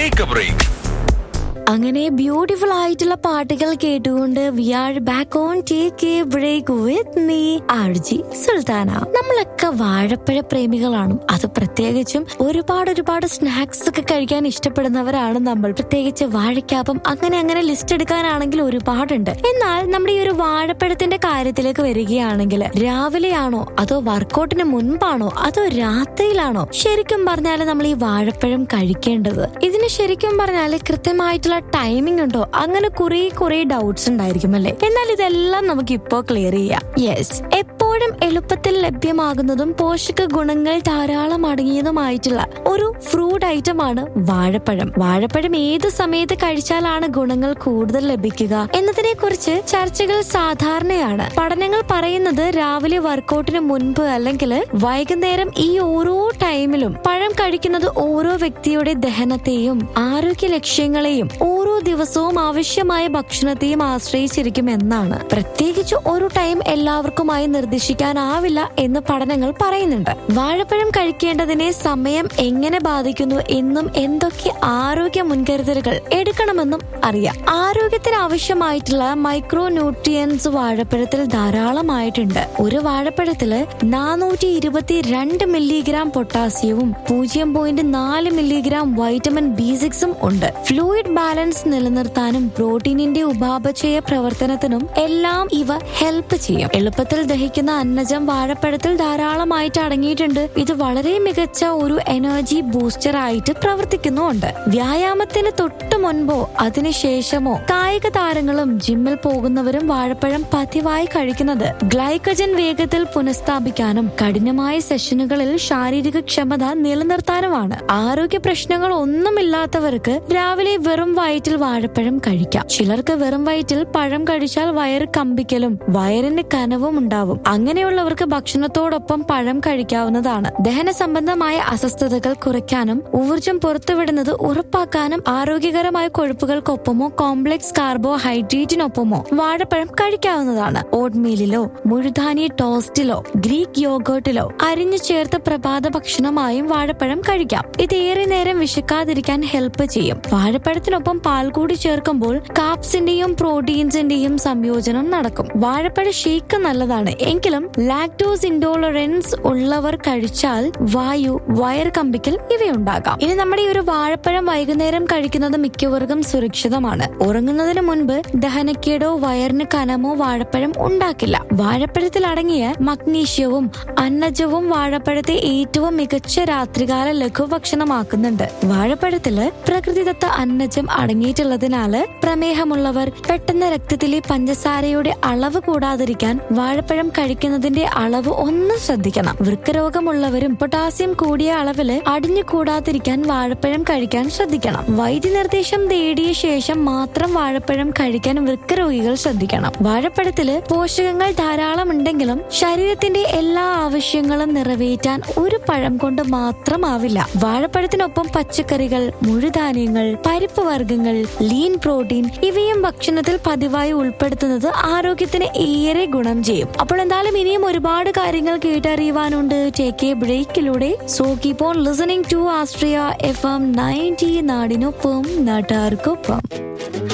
take a break അങ്ങനെ beautiful ആയിട്ടുള്ള പാട്ടുകൾ കേട്ടുകൊണ്ട് we are back on take a break with me RJ Sultana നമ്മളൊക്കെ വാഴപ്പഴ പ്രേമികളാണ് അത് പ്രത്യേകിച്ചും ഒരുപാട് ഒരുപാട് സ്നാക്സ് ഒക്കെ കഴിക്കാൻ ഇഷ്ടപ്പെടുന്നവരാണ് നമ്മൾ പ്രത്യേകിച്ച് വാഴയ്ക്കാപ്പം അങ്ങനെ അങ്ങനെ ലിസ്റ്റ് എടുക്കാനാണെങ്കിൽ ഒരുപാടുണ്ട് എന്നാൽ നമ്മുടെ ഈ ഒരു വാഴപ്പഴത്തിന്റെ കാര്യത്തിലേക്ക് വരികയാണെങ്കിൽ രാവിലെയാണോ അതോ വർക്കൗട്ടിന് മുൻപാണോ അതോ രാത്രിയിലാണോ ശരിക്കും പറഞ്ഞാൽ നമ്മൾ ഈ വാഴപ്പഴം കഴിക്കേണ്ടത് ഇതിന് ശരിക്കും പറഞ്ഞാൽ കൃത്യമായിട്ടുള്ള ടൈമിംഗ് ഉണ്ടോ അങ്ങനെ കുറെ കുറെ ഡൗട്ട്സ് ഉണ്ടായിരിക്കും അല്ലെ എന്നാൽ ഇതെല്ലാം നമുക്ക് ഇപ്പോ ക്ലിയർ ചെയ്യാം യെസ് എപ്പോഴും എളുപ്പത്തിൽ ലഭ്യമാകുന്നതും പോഷക ഗുണങ്ങൾ ധാരാളം അടങ്ങിയതുമായിട്ടുള്ള ഒരു ഫ്രൂട്ട് ഐറ്റം ആണ് വാഴപ്പഴം വാഴപ്പഴം ഏത് സമയത്ത് കഴിച്ചാലാണ് ഗുണങ്ങൾ കൂടുതൽ ലഭിക്കുക എന്നതിനെ കുറിച്ച് ചർച്ചകൾ സാധാരണയാണ് പഠനങ്ങൾ പറയുന്നത് രാവിലെ വർക്കൗട്ടിന് മുൻപ് അല്ലെങ്കിൽ വൈകുന്നേരം ഈ ഓരോ ടൈമിലും പഴം കഴിക്കുന്നത് ഓരോ വ്യക്തിയുടെ ദഹനത്തെയും ആരോഗ്യ ലക്ഷ്യങ്ങളെയും ഓരോ ദിവസവും ആവശ്യമായ ഭക്ഷണത്തെയും ആശ്രയിച്ചിരിക്കും എന്നാണ് പ്രത്യേകിച്ച് ഒരു ടൈം എല്ലാവർക്കുമായി നിർദ്ദേശിക്കാനാവില്ല എന്ന് പഠനങ്ങൾ പറയുന്നുണ്ട് വാഴപ്പഴം കഴിക്കേണ്ടതിനെ സമയം എങ്ങനെ ബാധിക്കുന്നു എന്നും എന്തൊക്കെ ആരോഗ്യ മുൻകരുതലുകൾ എടുക്കണമെന്നും അറിയാം ആരോഗ്യത്തിന് ആവശ്യമായിട്ടുള്ള മൈക്രോ ന്യൂട്രിയൻസ് വാഴപ്പഴത്തിൽ ധാരാളമായിട്ടുണ്ട് ഒരു വാഴപ്പഴത്തില് നാനൂറ്റി ഇരുപത്തി രണ്ട് മില്ലിഗ്രാം പൊട്ടാസ്യവും പൂജ്യം പോയിന്റ് നാല് മില്ലിഗ്രാം വൈറ്റമിൻ ബി സിക്സും ഉണ്ട് ഫ്ലൂയിഡ് ബാലൻസ് നിലനിർത്താനും പ്രോട്ടീനിന്റെ ഉപാപചയ പ്രവർത്തനത്തിനും എല്ലാം ഇവ ഹെൽപ്പ് ചെയ്യും എളുപ്പത്തിൽ ദഹിക്കുന്ന അന്നജം വാഴപ്പഴത്തിൽ ധാരാളമായിട്ട് അടങ്ങിയിട്ടുണ്ട് ഇത് വളരെ മികച്ച ഒരു എനർജി ബൂസ്റ്റർ ആയിട്ട് പ്രവർത്തിക്കുന്നുമുണ്ട് വ്യായാമത്തിന് തൊട്ടു മുൻപോ അതിനുശേഷമോ കായിക താരങ്ങളും ജിമ്മിൽ പോകുന്നവരും വാഴപ്പഴം പതിവായി കഴിക്കുന്നത് ഗ്ലൈക്കജൻ വേഗത്തിൽ പുനഃസ്ഥാപിക്കാനും കഠിനമായ സെഷനുകളിൽ ശാരീരിക ക്ഷമത നിലനിർത്താനുമാണ് ആരോഗ്യ പ്രശ്നങ്ങൾ ഒന്നുമില്ലാത്തവർക്ക് രാവിലെ വെറും വയറ്റിൽ വാഴപ്പഴം കഴിക്കാം ചിലർക്ക് വെറും വയറ്റിൽ പഴം കഴിച്ചാൽ വയറ് കമ്പിക്കലും വയറിന് കനവും ഉണ്ടാവും അങ്ങനെയുള്ളവർക്ക് ഭക്ഷണത്തോടൊപ്പം പഴം കഴിക്കാവുന്നതാണ് ദഹന സംബന്ധമായ അസ്വസ്ഥതകൾ കുറയ്ക്കാനും ഊർജം പുറത്തുവിടുന്നത് ഉറപ്പാക്കാനും ആരോഗ്യകരമായ കൊഴുപ്പുകൾക്കൊപ്പമോ കോംപ്ലക്സ് കാർബോഹൈഡ്രേറ്റിനൊപ്പമോ വാഴപ്പഴം കഴിക്കാവുന്നതാണ് ഓട്ട്മീലിലോ മുഴുധാനി ടോസ്റ്റിലോ ഗ്രീക്ക് യോഗോട്ടിലോ അരിഞ്ഞു ചേർത്ത പ്രഭാത ഭക്ഷണമായും വാഴപ്പഴം കഴിക്കാം ഇത് ഏറെ നേരം വിശക്കാതിരിക്കാൻ ഹെൽപ്പ് ചെയ്യും വാഴപ്പഴത്തിനൊപ്പം പാൽ കൂടി ചേർക്കുമ്പോൾ കാപ്സിന്റെയും പ്രോട്ടീൻസിന്റെയും സംയോജനം നടക്കും വാഴപ്പഴ ഷേക്ക് നല്ലതാണ് എങ്കിലും ലാക്ടോസ് ഇൻടോളറൻസ് ഉള്ളവർ കഴിച്ചാൽ വായു വയർ കമ്പിക്കൽ ഇവയുണ്ടാകാം ഇനി നമ്മുടെ ഈ ഒരു വാഴപ്പഴം വൈകുന്നേരം കഴിക്കുന്നത് മിക്കവർക്കും സുരക്ഷിതമാണ് ഉറങ്ങുന്നതിന് മുൻപ് ദഹനക്കേടോ വയറിന് കനമോ വാഴപ്പഴം ഉണ്ടാക്കില്ല വാഴപ്പഴത്തിൽ അടങ്ങിയ മഗ്നീഷ്യവും അന്നജവും വാഴപ്പഴത്തെ ഏറ്റവും മികച്ച രാത്രികാല ലഘുഭക്ഷണമാക്കുന്നുണ്ട് വാഴപ്പഴത്തില് പ്രകൃതിദത്ത അന്നജം അടങ്ങിയിട്ടുള്ളതിനാല് പ്രമേഹമുള്ളവർ പെട്ടെന്ന് രക്തത്തിലെ പഞ്ചസാരയുടെ അളവ് കൂടാതിരിക്കാൻ വാഴപ്പഴം കഴിക്കുന്നതിന്റെ അളവ് ഒന്ന് ശ്രദ്ധിക്കണം വൃക്കരോഗമുള്ളവരും പൊട്ടാസ്യം കൂടിയ അളവില് അടിഞ്ഞു കൂടാതിരിക്കാൻ വാഴപ്പഴം കഴിക്കാൻ ശ്രദ്ധിക്കണം വൈദ്യനിർദ്ദേശം തേടിയ ശേഷം മാത്രം വാഴപ്പഴം കഴിക്കാൻ വൃക്കരോഗികൾ ശ്രദ്ധിക്കണം വാഴപ്പഴത്തില് പോഷകങ്ങൾ ധാരാളം ഉണ്ടെങ്കിലും ശരീരത്തിന്റെ എല്ലാ ആവശ്യങ്ങളും നിറവേറ്റാൻ ഒരു പഴം കൊണ്ട് മാത്രമാവില്ല വാഴപ്പഴത്തിനൊപ്പം പച്ചക്കറികൾ മുഴുധാന്യങ്ങൾ പരിപ്പ് വർഗ്ഗങ്ങൾ ലീൻ പ്രോട്ടീൻ ഇവയും ഭക്ഷണത്തിൽ പതിവായി ഉൾപ്പെടുത്തുന്നത് ആരോഗ്യത്തിന് ഏറെ ഗുണം ചെയ്യും അപ്പോൾ എന്തായാലും ഇനിയും ഒരുപാട് കാര്യങ്ങൾ കേട്ടറിയുവാനുണ്ട് ടേക്ക് എ ബ്രേക്കിലൂടെ so keep on listening to Austria F M ninety നാടിനൊപ്പം നാട്ടാർക്കൊപ്പം